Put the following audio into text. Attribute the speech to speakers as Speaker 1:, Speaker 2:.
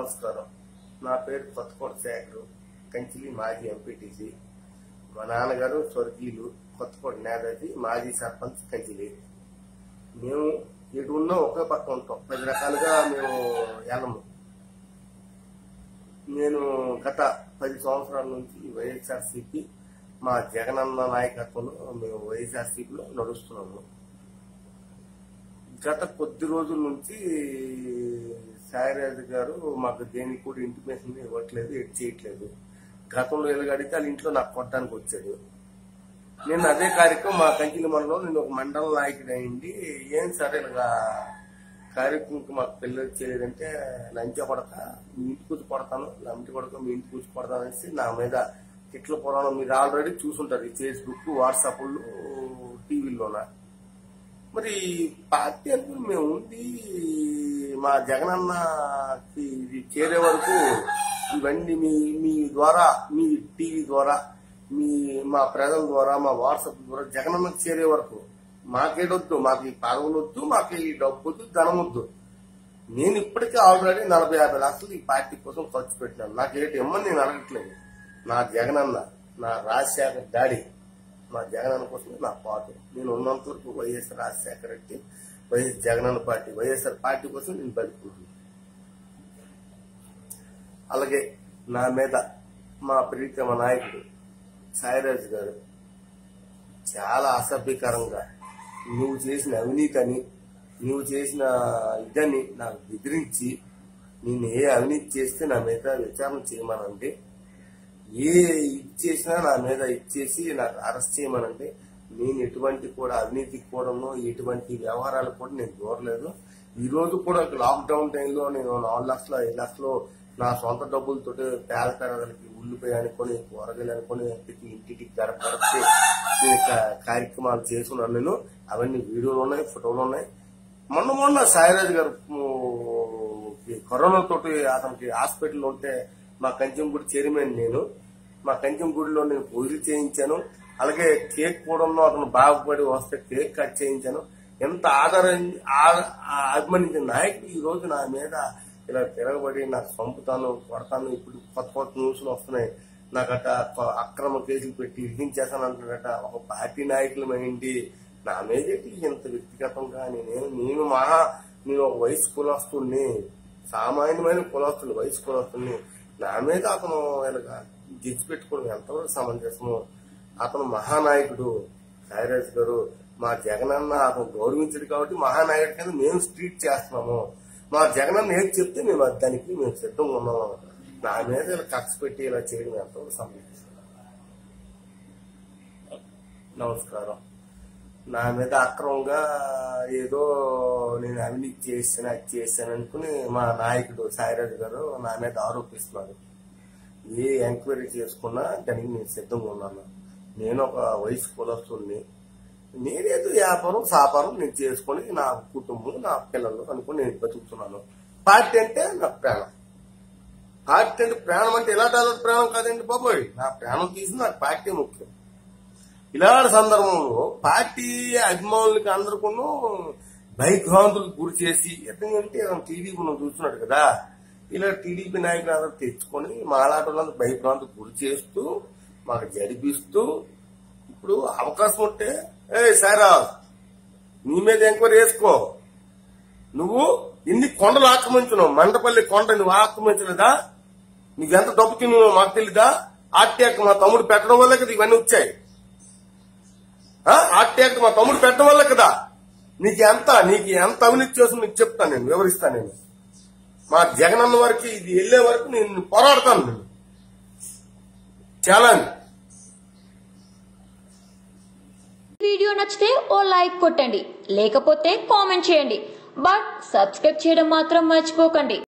Speaker 1: నమస్కారం నా పేరు కొత్తకోట శేఖరు కంచిలి మాజీ ఎంపీటీసీ మా నాన్నగారు స్వర్గీయులు కొత్తకోట నేతాజీ మాజీ సర్పంచ్ కంచిలి మేము ఎటు ఉన్నా ఒకే పక్క ఉంటాం పది రకాలుగా మేము వెళ్ళము నేను గత పది సంవత్సరాల నుంచి వైఎస్ఆర్సీపీ మా జగనన్న నాయకత్వంలో మేము వైఎస్ఆర్సీపీలో నడుస్తున్నాము గత కొద్ది రోజుల నుంచి సాయిరాజు గారు మాకు దేనికి కూడా ఇంటిమేషన్ ఇవ్వట్లేదు ఎడ్ చేయట్లేదు గతంలో ఎలుగడితే వాళ్ళ ఇంట్లో నాకు కొట్టడానికి వచ్చాడు నేను అదే కార్యక్రమం మా కంచిలి మనలో నేను ఒక మండల నాయకుడు అయింది ఏం సరే ఇలాగా కార్యక్రమంకి మాకు పిల్లలు చేయలేదంటే లంచ కొడతా మీ ఇంటికి వచ్చి కొడతాను లంచ కొడక మీ ఇంటికి వచ్చి కొడతాను అనేసి నా మీద తిట్ల పురాణం మీరు ఆల్రెడీ చూసుంటారు ఈ ఫేస్బుక్ వాట్సాప్లు టీవీలోనా మరి పార్టీ అనుకుని మేము ఉంది మా జగనన్నకి ఇది చేరే వరకు ఇవన్నీ మీ మీ ద్వారా మీ టీవీ ద్వారా మీ మా ప్రజల ద్వారా మా వాట్సాప్ ద్వారా జగనన్నకి చేరే వరకు మాకేడొద్దు మాకు ఈ పదవులు వద్దు మాకు ఈ డబ్బు వద్దు ధనం వద్దు నేను ఇప్పటికే ఆల్రెడీ నలభై యాభై లక్షలు ఈ పార్టీ కోసం ఖర్చు పెట్టినాను నాకు ఏంటి ఇమ్మని నేను అడగట్లేదు నా జగనన్న నా రాజశేఖర డాడీ మా జగనన్న కోసమే నా పాటు నేను ఉన్నంత వరకు వైఎస్ రాజశేఖర రెడ్డి వైఎస్ జగనన్న పార్టీ వైఎస్ఆర్ పార్టీ కోసం నేను బతుకుంటున్నాను అలాగే నా మీద మా ప్రీతమ నాయకుడు సాయిరాజు గారు చాలా అసభ్యకరంగా నువ్వు చేసిన అవినీతి అని నువ్వు చేసిన ఇదని నాకు బెదిరించి నేను ఏ అవినీతి చేస్తే నా మీద విచారణ చేయమనంటే ఏ ఇది చేసినా నా మీద ఇచ్చేసి నాకు అరెస్ట్ చేయమనంటే నేను ఎటువంటి కూడా అవినీతి కూడాను ఎటువంటి వ్యవహారాలు కూడా నేను దూరలేదు ఈ రోజు కూడా లాక్డౌన్ టైంలో నేను నాలుగు లక్షలు ఐదు లక్షలు నా సొంత డబ్బులతో పేద పేదలకి ఉల్లిపాయ అనుకొని కూరగాయలు అనుకొని ప్రతి ఇంటికి గడప గడపకి నేను కా- కార్యక్రమాలు చేసుకున్నాను నేను అవన్నీ వీడియోలు ఉన్నాయి ఫోటోలు ఉన్నాయి మొన్న మొన్న సాయిరాజు గారు ఊ, ఈ కరోనా తోటి అతనికి హాస్పిటల్ ఉంటే మా కంచెంగుడి చైర్మన్ నేను మా కంచెంగుడిలో నేను పూజలు చేయించాను అలాగే కేక్ కూడా అతను బాగుపడి వస్తే కేక్ కట్ చేయించాను ఎంత ఆదరం ఆ- ఆ అభిమానించిన నాయకుడు ఈ రోజు నా మీద ఇలా తిరగబడి నాకు చంపుతాను కొడతాను ఇప్పుడు కొత్త కొత్త న్యూస్లు వస్తున్నాయి నాకట కొ- అక్రమ కేసులు పెట్టి ఇరికించేస్తాను అంటున్నట ఒక పార్టీ నాయకులమైంది నా మీద ఏంటి ఇంత వ్యక్తిగతంగా నేను నేను మహా నేను ఒక వయసు కులస్తుని సామాన్యమైన కులస్తుని వయసు కులస్తుని నా మీద అతను ఇలాగా గిచ్చి పెట్టుకోవడం ఎంతవరకు సమంజసము అతను మహానాయకుడు సాయిరాజ్ గారు మా జగనన్న అతను గౌరవించడు కాబట్టి మహానాయకుడి కింద మేము స్ట్రీట్ చేస్తున్నాము మా జగనన్న ఏది చెప్తే మేము అది దానికి మేము సిద్ధంగా ఉన్నాము నా మీద ఇలా కక్ష పెట్టి ఇలా చేయడం ఎంతవరకు సమంజసం నమస్కారం నా మీద అక్రమంగా ఏదో నేను అవినీతి చేశాను అది చేశాను అనుకుని మా నాయకుడు సాయిరాజు గారు నా మీద ఆరోపిస్తున్నారు ఏ ఎంక్వైరీ చేసుకున్నా దానికి నేను సిద్ధంగా ఉన్నాను నేను ఒక వయసు కులస్తుని నేనేదో వ్యాపారం సాపారం నేను చేసుకొని నా కుటుంబం నా పిల్లలు అనుకుని నేను బతుకుతున్నాను పార్టీ అంటే నా ప్రాణం పార్టీ అంటే ప్రాణం అంటే ఎలాంటి అలాంటి ప్రాణం కాదండి బాబోయ్ నా ప్రాణం తీసి నాకు పార్టీ ముఖ్యం ఇలాంటి సందర్భంలో పార్టీ అభిమానులకి అందరికీ భయభ్రాంతులకు గురి చేసి ఎందుకంటే టీడీపీ మనం చూస్తున్నాడు కదా ఇలా టీడీపీ నాయకులు అందరూ తెచ్చుకొని మాలాట వాళ్ళందరూ భయభ్రాంతులకు గురి చేస్తూ మాకు జరిపిస్తూ ఇప్పుడు అవకాశం ఉంటే ఏ సారా నీ మీద ఎంక్వైరీ వేసుకో నువ్వు ఇన్ని కొండలు ఆక్రమించున్నావు మండపల్లి కొండ నువ్వు ఆక్రమించలేదా నీకెంత డబ్బు తిన్నావు మాకు తెలీదా ఆర్టీఆక్ మా తమ్ముడు పెట్టడం వల్ల కదా ఇవన్నీ వచ్చాయి ఆర్టీఆక్ మా తమ్ముడు పెట్టడం వల్ల కదా నీకు ఎంత నీకు ఎంత అవినీతి చేసి నీకు చెప్తాను నేను వివరిస్తాను నేను మా జగనన్న వరకు ఇది వెళ్లే వరకు నేను పోరాడతాను నేను ఛాలెంజ్
Speaker 2: వీడియో నచ్చితే ఓ లైక్ కొట్టండి లేకపోతే కామెంట్ చేయండి బట్ సబ్స్క్రైబ్ చేయడం మాత్రం మర్చిపోకండి